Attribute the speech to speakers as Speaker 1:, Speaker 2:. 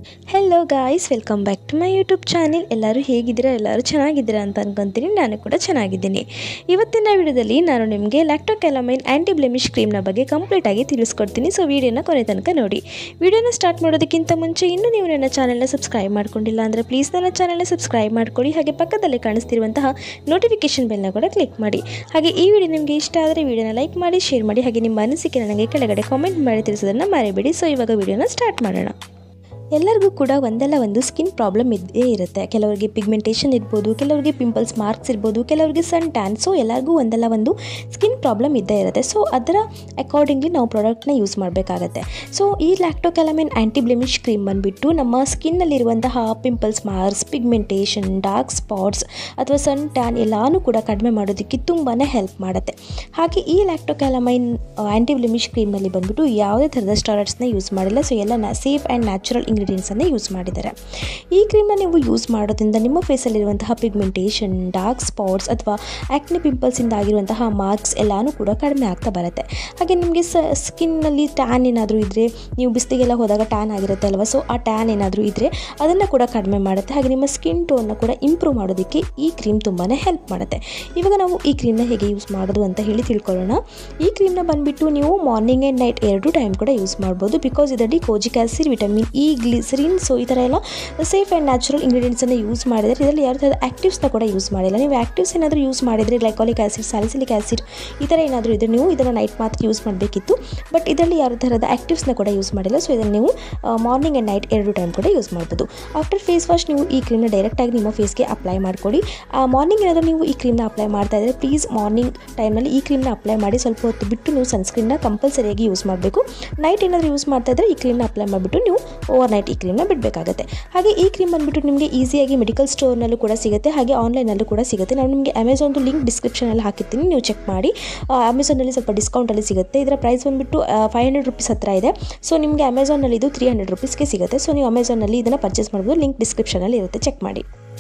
Speaker 1: hello guys welcome back to my YouTube channel ಎಲ್ಲರೂ ಹೇಗಿದ್ದೀರಾ ಎಲ್ಲರೂ ಚೆನ್ನಾಗಿದ್ದೀರಾ ಅಂತ ಅನ್ಕೊತೀನಿ ನಾನು ಕೂಡ ಚೆನ್ನಾಗಿದ್ದೀನಿ ಇವತ್ತಿನ ವಿಡಿಯೋದಲ್ಲಿ ನಾನು ನಿಮಗೆ ಲ್ಯಾಕ್ಟೋಕ್ಯಾಲಮೈನ್ ಆ್ಯಂಟಿ ಬ್ಲೆಮಿಶ್ ಕ್ರೀಮ್ನ ಬಗ್ಗೆ ಕಂಪ್ಲೀಟಾಗಿ ತಿಳಿಸ್ಕೊಡ್ತೀನಿ ಸೊ ವಿಡಿಯೋನ ಕೊನೆ ತನಕ ನೋಡಿ ವಿಡಿಯೋನ ಸ್ಟಾರ್ಟ್ ಮಾಡೋದಕ್ಕಿಂತ ಮುಂಚೆ ಇನ್ನೂ ನೀವು ನನ್ನ ಚಾನಲ್ನ ಸಬ್ಸ್ಕ್ರೈಬ್ ಮಾಡ್ಕೊಂಡಿಲ್ಲ ಅಂದರೆ ಪ್ಲೀಸ್ ನನ್ನ ಚಾನಲ್ನ ಸಬ್ಸ್ಕ್ರೈಬ್ ಮಾಡ್ಕೊಳ್ಳಿ ಹಾಗೆ ಪಕ್ಕದಲ್ಲಿ ಕಾಣಿಸ್ತಿರುವಂತಹ ನೋಟಿಫಿಕೇಶನ್ ಬೆಲ್ನ ಕೂಡ ಕ್ಲಿಕ್ ಮಾಡಿ ಹಾಗೆ ಈ ವಿಡಿಯೋ ನಿಮಗೆ ಇಷ್ಟ ಆದರೆ ವಿಡಿಯೋನ ಲೈಕ್ ಮಾಡಿ ಶೇರ್ ಮಾಡಿ ಹಾಗೆ ನಿಮ್ಮ ಅನಿಸಿಕೆ ನನಗೆ ಕೆಳಗಡೆ ಕಾಮೆಂಟ್ ಮಾಡಿ ತಿಳಿಸೋದನ್ನು ಮರಿಬೇಡಿ ಸೊ ಇವಾಗ ವಿಡಿಯೋನ ಸ್ಟಾರ್ಟ್ ಮಾಡೋಣ ಎಲ್ಲರಿಗೂ ಕೂಡ ಒಂದಲ್ಲ ಒಂದು ಸ್ಕಿನ್ ಪ್ರಾಬ್ಲಮ್ ಇದ್ದೇ ಇರುತ್ತೆ ಕೆಲವರಿಗೆ ಪಿಗ್ಮೆಂಟೇಷನ್ ಇರ್ಬೋದು ಕೆಲವರಿಗೆ ಪಿಂಪಲ್ಸ್ ಮಾರ್ಕ್ಸ್ ಇರ್ಬೋದು ಕೆಲವರಿಗೆ ಸನ್ ಟ್ಯಾನ್ ಸೊ ಎಲ್ಲರಿಗೂ ಒಂದಲ್ಲ ಒಂದು ಸ್ಕಿನ್ ಪ್ರಾಬ್ಲಮ್ ಇದ್ದೇ ಇರುತ್ತೆ ಸೊ ಅದರ ಅಕಾರ್ಡಿಂಗ್ಲಿ ನಾವು ಪ್ರಾಡಕ್ಟ್ನ ಯೂಸ್ ಮಾಡಬೇಕಾಗತ್ತೆ ಸೊ ಈ ಲ್ಯಾಕ್ಟೋಕ್ಯಾಲಮಿನ್ ಆ್ಯಂಟಿ ಬ್ಲೆಮಿಶ್ ಕ್ರೀಮ್ ಬಂದುಬಿಟ್ಟು ನಮ್ಮ ಸ್ಕಿನ್ನಲ್ಲಿರುವಂತಹ pimples marks pigmentation dark spots ಅಥವಾ ಸನ್ ಟ್ಯಾನ್ ಎಲ್ಲಾನು ಕೂಡ ಕಡಿಮೆ ಮಾಡೋದಕ್ಕೆ ತುಂಬಾ ಹೆಲ್ಪ್ ಮಾಡುತ್ತೆ ಹಾಗೆ ಈ ಲ್ಯಾಕ್ಟೋಕ್ಯಾಲಮೈನ್ ಆ್ಯಂಟಿ ಬ್ಲೆಮಿಶ್ ಕ್ರೀಮ್ನಲ್ಲಿ ಬಂದುಬಿಟ್ಟು ಯಾವುದೇ ಥರದ ಸ್ಟಾರಟ್ಸ್ನ ಯೂಸ್ ಮಾಡಿಲ್ಲ ಸೊ ಎಲ್ಲ ಸೇಫ್ ಆ್ಯಂಡ್ ನ್ಯಾಚುರಲ್ ಇಂಗ್ರೀಡಿಯೆಂಟ್ಸನ್ನೇ ಯೂಸ್ ಮಾಡಿದ್ದಾರೆ ಈ ಕ್ರೀಮ್ನ ನೀವು ಯೂಸ್ ಮಾಡೋದ್ರಿಂದ ನಿಮ್ಮ ಫೇಸಲ್ಲಿರುವಂತಹ ಪಿಗ್ಮೆಂಟೇಷನ್ ಡಾರ್ಕ್ ಸ್ಪಾಟ್ಸ್ ಅಥವಾ ಆ್ಯಕ್ನೆ ಪಿಂಪಲ್ಸಿಂದ ಆಗಿರುವಂತಹ ಮಾರ್ಕ್ಸ್ ಎಲ್ಲಾನು ಕೂಡ ಕಡಿಮೆ ಆಗ್ತಾ ಬರುತ್ತೆ ಹಾಗೆ ನಿಮಗೆ ಸ ಸ್ಕಿನ್ನಲ್ಲಿ ಟ್ಯಾನ್ ಏನಾದರೂ ಇದ್ದರೆ ನೀವು ಬಿಸಿಲಿಗೆಲ್ಲ ಹೋದಾಗ ಟ್ಯಾನ್ ಆಗಿರುತ್ತೆ ಅಲ್ವಾ ಸೊ ಆ ಟ್ಯಾನ್ ಏನಾದರೂ ಇದ್ದರೆ ಅದನ್ನು ಕೂಡ ಕಡಿಮೆ ಮಾಡುತ್ತೆ ಹಾಗೆ ನಿಮ್ಮ ಸ್ಕಿನ್ ಟೋನ್ನ ಕೂಡ ಇಂಪ್ರೂವ್ ಮಾಡೋದಕ್ಕೆ ಈ ಕ್ರೀಮ್ ತುಂಬಾ ಹೆಲ್ಪ್ ಮಾಡುತ್ತೆ ಇವಾಗ ನಾವು ಈ ಕ್ರೀಮ್ನ ಹೇಗೆ ಯೂಸ್ ಮಾಡೋದು ಅಂತ ಹೇಳಿ ತಿಳ್ಕೊಳ್ಳೋಣ ಈ ಕ್ರೀಮ್ನ ಬಂದುಬಿಟ್ಟು ನೀವು ಮಾರ್ನಿಂಗ್ ಆ್ಯಂಡ್ ನೈಟ್ ಎರಡು ಟೈಮ್ ಕೂಡ ಯೂಸ್ ಮಾಡ್ಬೋದು ಬಿಕಾಸ್ ಇದರಲ್ಲಿ kojic acid vitamin E glycerin so ಈ ಥರ ಎಲ್ಲ ಸೇಫ್ ಆ್ಯಂಡ್ ನ್ಯಾಚುರಲ್ ಇಂಗ್ರೀಡಿಯೆಂಟ್ಸನ್ನು ಯೂಸ್ ಮಾಡಿದರೆ ಇದರಲ್ಲಿ ಯಾವ ಥರದ ಆ್ಯಕ್ಟಿವ್ಸ್ನ ಕೂಡ ಯೂಸ್ ಮಾಡಿಲ್ಲ ನೀವು ಆ್ಯಕ್ಟಿವ್ಸ್ ಏನಾದರೂ ಯೂಸ್ ಮಾಡಿದರೆ ಗ್ಲೈಕಾಲಿಕ್ ಆಸಿಡ್ ಸ್ಯಾಲಿಸಿಲಿಕ್ ಆಸಿಡ್ ಈ ಥರ ಏನಾದರೂ ಇದ್ದರೆ ನೀವು ಇದನ್ನು ನೈಟ್ ಮಾತ್ರ ಯೂಸ್ ಮಾಡಬೇಕಿತ್ತು ಬಟ್ ಇದರಲ್ಲಿ ಯಾವ ಥರದ ಆ್ಯಕ್ಟಿವ್ಸ್ನ ಕೂಡ ಯೂಸ್ ಮಾಡಿಲ್ಲ ಸೊ ಇದನ್ನು ನೀವು ಮಾರ್ನಿಂಗ್ ಆ್ಯಂಡ್ ನೈಟ್ ಎರಡು ಟೈಮ್ ಕೂಡ ಯೂಸ್ ಮಾಡ್ಬೋದು ಆಫ್ಟರ್ ಫೇಸ್ ವಾಶ್ ನೀವು ಈ ಕ್ರೀಮ್ನ ಡೈರೆಕ್ಟಾಗಿ ನಿಮ್ಮ ಫೇಸ್ಗೆ ಅಪ್ಲೈ ಮಾಡ್ಕೊಳ್ಳಿ ಮಾರ್ನಿಂಗ್ ಏನಾದರೂ ನೀವು ಈ ಕ್ರೀಮ್ನ ಅಪ್ಲೈ ಮಾಡ್ತಾ ಇದ್ದರೆ ಪ್ಲೀಸ್ ಮಾರ್ನಿಂಗ್ ಟೈಮಲ್ಲಿ ಈ ಕ್ರೀಮ್ನ ಅಪ್ಲೈ ಮಾಡಿ ಸ್ವಲ್ಪ ಹೊತ್ತು ಬಿಟ್ಟು ನೀವು ಸನ್ಸ್ಕ್ರೀನ್ನ ಕಂಪಲ್ಸರಿಯಾಗಿ ಯೂಸ್ ಮಾಡಬೇಕು ನೈಟ್ ಏನಾದರೂ ಯೂಸ್ ಮಾಡ್ತಾ ಇದ್ದರೆ ಈ ಕ್ರೀಮ್ನ ಅಪ್ಲೈ ಮಾಡಿಬಿಟ್ಟು ನೀವು ಓವರ್ ನೈಟ್ ಈ ಕ್ರೀಮ್ನ ಬಿಡಬೇಕಾಗುತ್ತೆ ಹಾಗೆ ಈ ಕ್ರೀಮ್ ಬಂದುಬಿಟ್ಟು ನಿಮಗೆ ಈಸಿಯಾಗಿ ಮೆಡಿಕಲ್ ಸ್ಟೋರ್ನಲ್ಲೂ ಕೂಡ ಸಿಗುತ್ತೆ ಹಾಗೆ ಆನ್ಲೈನಲ್ಲೂ ಕೂಡ ಸಿಗುತ್ತೆ ನಾನು ನಿಮಗೆ ಅಮೆಝಾನ್ದು ಲಿಂಕ್ ಡಿಸ್ಕ್ರಿಪ್ಷನಲ್ಲಿ ಹಾಕಿರ್ತೀನಿ ನೀವು ಚೆಕ್ ಮಾಡಿ ಅಮೆಝಾನಲ್ಲಿ ಸ್ವಲ್ಪ ಡಿಸ್ಕೌಂಟಲ್ಲಿ ಸಿಗುತ್ತೆ ಇದರ ಪ್ರೈಸ್ ಬಂದುಬಿಟ್ಟು ಫೈವ್ ಹಂಡ್ರೆಡ್ ರುಪೀಸ್ ಹತ್ರ ಇದೆ ಸೊ ನಿಮಗೆ ಅಮೆಝಾನಲ್ಲಿ ಇದು ತ್ರೀ ಹಂಡ್ರೆಡ್ ರುಪೀಸ್ಗೆ ಸಿಗುತ್ತೆ ಸೊ ನೀವು ಅಮೆಝಾನಲ್ಲಿ ಇದನ್ನು ಪರ್ಚೇಸ್ ಮಾಡ್ಬೋದು ಲಿಂಕ್ ಡಿಸ್ಕ್ರಿಪ್ಷನಲ್ಲಿ ಇರುತ್ತೆ ಚೆಕ್ ಮಾಡಿ